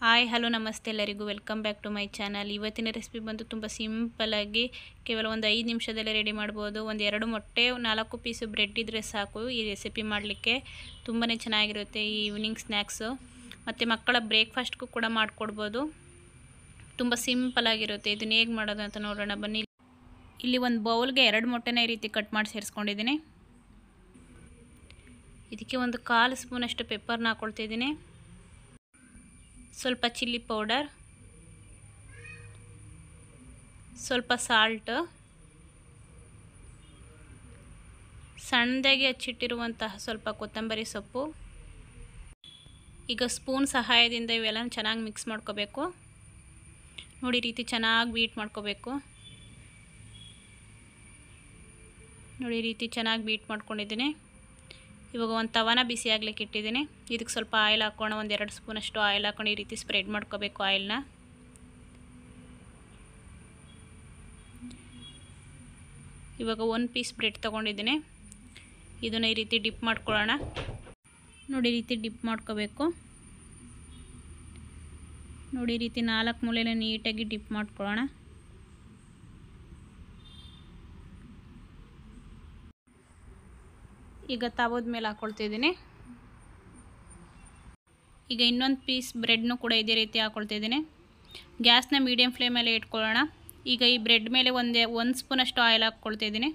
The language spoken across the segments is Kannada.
ಹಾಯ್ ಹಲೋ ನಮಸ್ತೆ ಎಲ್ಲರಿಗೂ welcome back to my channel ಇವತ್ತಿನ ರೆಸಿಪಿ ಬಂದು ತುಂಬ ಸಿಂಪಲ್ಲಾಗಿ ಕೇವಲ ಒಂದು ಐದು ನಿಮಿಷದಲ್ಲೇ ರೆಡಿ ಮಾಡ್ಬೋದು ಒಂದು ಎರಡು ಮೊಟ್ಟೆ ನಾಲ್ಕು ಪೀಸು ಬ್ರೆಡ್ ಇದ್ದರೆ ಸಾಕು ಈ ರೆಸಿಪಿ ಮಾಡಲಿಕ್ಕೆ ತುಂಬಾ ಚೆನ್ನಾಗಿರುತ್ತೆ ಈ ಈವ್ನಿಂಗ್ ಸ್ನ್ಯಾಕ್ಸು ಮತ್ತು ಮಕ್ಕಳ ಬ್ರೇಕ್ಫಾಸ್ಟ್ಗೂ ಕೂಡ ಮಾಡಿಕೊಡ್ಬೋದು ತುಂಬ ಸಿಂಪಲ್ಲಾಗಿರುತ್ತೆ ಇದನ್ನ ಹೇಗೆ ಮಾಡೋದು ಅಂತ ನೋಡೋಣ ಬನ್ನಿ ಇಲ್ಲಿ ಒಂದು ಬೌಲ್ಗೆ ಎರಡು ಮೊಟ್ಟೆನ ಈ ರೀತಿ ಕಟ್ ಮಾಡಿ ಸೇರಿಸ್ಕೊಂಡಿದ್ದೀನಿ ಇದಕ್ಕೆ ಒಂದು ಕಾಲು ಸ್ಪೂನಷ್ಟು ಪೆಪ್ಪರ್ನ ಹಾಕ್ಕೊಳ್ತಿದ್ದೀನಿ ಸ್ವಲ್ಪ ಚಿಲ್ಲಿ ಪೌಡರ್ ಸ್ವಲ್ಪ ಸಾಲ್ಟ್ ಸಣ್ಣದಾಗಿ ಹಚ್ಚಿಟ್ಟಿರುವಂತಹ ಸ್ವಲ್ಪ ಕೊತ್ತಂಬರಿ ಸೊಪ್ಪು ಈಗ ಸ್ಪೂನ್ ಸಹಾಯದಿಂದ ಇವೆಲ್ಲ ಚೆನ್ನಾಗಿ ಮಿಕ್ಸ್ ಮಾಡ್ಕೋಬೇಕು ನೋಡಿ ರೀತಿ ಚೆನ್ನಾಗಿ ಬೀಟ್ ಮಾಡ್ಕೋಬೇಕು ನೋಡಿ ರೀತಿ ಚೆನ್ನಾಗಿ ಬೀಟ್ ಮಾಡ್ಕೊಂಡಿದ್ದೀನಿ ಇವಾಗ ಒಂದು ತವಾನ ಬಿಸಿ ಆಗ್ಲಿಕ್ಕೆ ಇಟ್ಟಿದ್ದೀನಿ ಇದಕ್ಕೆ ಸ್ವಲ್ಪ ಆಯಿಲ್ ಹಾಕೋಣ ಒಂದು ಎರಡು ಸ್ಪೂನಷ್ಟು ಆಯಿಲ್ ಹಾಕೊಂಡು ಈ ರೀತಿ ಸ್ಪ್ರೆಡ್ ಮಾಡ್ಕೋಬೇಕು ಆಯಿಲ್ನ ಇವಾಗ ಒಂದು ಪೀಸ್ ಬ್ರೆಡ್ ತೊಗೊಂಡಿದ್ದೀನಿ ಇದನ್ನು ಈ ರೀತಿ ಡಿಪ್ ಮಾಡ್ಕೊಳ್ಳೋಣ ನೋಡಿ ಈ ರೀತಿ ಡಿಪ್ ಮಾಡ್ಕೋಬೇಕು ನೋಡಿ ಈ ರೀತಿ ನಾಲ್ಕು ಮೂಲೆನ ನೀಟಾಗಿ ಡಿಪ್ ಮಾಡ್ಕೊಳ್ಳೋಣ ಈಗ ತವದ ಮೇಲೆ ಹಾಕ್ಕೊಳ್ತಿದ್ದೀನಿ ಈಗ ಇನ್ನೊಂದು ಪೀಸ್ ಬ್ರೆಡ್ನು ಕೂಡ ಇದೇ ರೀತಿ ಹಾಕ್ಕೊಳ್ತಿದ್ದೀನಿ ಗ್ಯಾಸ್ನ ಮೀಡಿಯಮ್ ಫ್ಲೇಮಲ್ಲಿ ಇಟ್ಕೊಳ್ಳೋಣ ಈಗ ಈ ಬ್ರೆಡ್ ಮೇಲೆ ಒಂದೇ ಒಂದು ಸ್ಪೂನಷ್ಟು ಆಯಿಲ್ ಹಾಕ್ಕೊಳ್ತಿದ್ದೀನಿ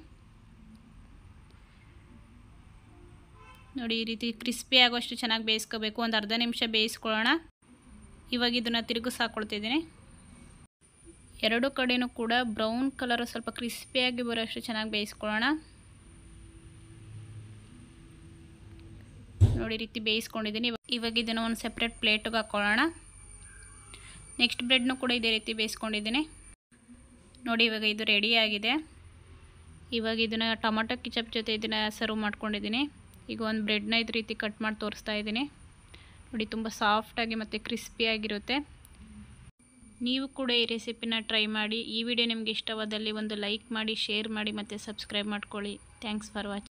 ನೋಡಿ ಈ ರೀತಿ ಕ್ರಿಸ್ಪಿ ಆಗೋಷ್ಟು ಚೆನ್ನಾಗಿ ಬೇಯಿಸ್ಕೋಬೇಕು ಒಂದು ಅರ್ಧ ನಿಮಿಷ ಬೇಯಿಸ್ಕೊಳ್ಳೋಣ ಇವಾಗ ಇದನ್ನು ತಿರುಗಿಸಿ ಹಾಕ್ಕೊಳ್ತಿದ್ದೀನಿ ಎರಡು ಕಡೆಯೂ ಕೂಡ ಬ್ರೌನ್ ಕಲರು ಸ್ವಲ್ಪ ಕ್ರಿಸ್ಪಿಯಾಗಿ ಬರೋಷ್ಟು ಚೆನ್ನಾಗಿ ಬೇಯಿಸ್ಕೊಳ್ಳೋಣ ನೋಡಿ ರೀತಿ ಬೇಯಿಸ್ಕೊಂಡಿದ್ದೀನಿ ಇವಾಗ ಇದನ್ನು ಒಂದು ಸಪ್ರೇಟ್ ಪ್ಲೇಟಿಗೆ ಹಾಕ್ಕೊಳ್ಳೋಣ ನೆಕ್ಸ್ಟ್ ಬ್ರೆಡ್ನು ಕೂಡ ಇದೇ ರೀತಿ ಬೇಯಿಸ್ಕೊಂಡಿದ್ದೀನಿ ನೋಡಿ ಇವಾಗ ಇದು ರೆಡಿಯಾಗಿದೆ ಇವಾಗ ಇದನ್ನು ಟೊಮೊಟೊ ಕಿಚಪ್ ಜೊತೆ ಇದನ್ನು ಸರ್ವ್ ಮಾಡ್ಕೊಂಡಿದ್ದೀನಿ ಈಗ ಒಂದು ಬ್ರೆಡ್ನ ಇದು ರೀತಿ ಕಟ್ ಮಾಡಿ ತೋರಿಸ್ತಾ ಇದ್ದೀನಿ ನೋಡಿ ತುಂಬ ಸಾಫ್ಟಾಗಿ ಮತ್ತು ಕ್ರಿಸ್ಪಿಯಾಗಿರುತ್ತೆ ನೀವು ಕೂಡ ಈ ರೆಸಿಪಿನ ಟ್ರೈ ಮಾಡಿ ಈ ವಿಡಿಯೋ ನಿಮಗೆ ಇಷ್ಟವಾದಲ್ಲಿ ಒಂದು ಲೈಕ್ ಮಾಡಿ ಶೇರ್ ಮಾಡಿ ಮತ್ತು ಸಬ್ಸ್ಕ್ರೈಬ್ ಮಾಡ್ಕೊಳ್ಳಿ ಥ್ಯಾಂಕ್ಸ್ ಫಾರ್ ವಾಚಿಂಗ್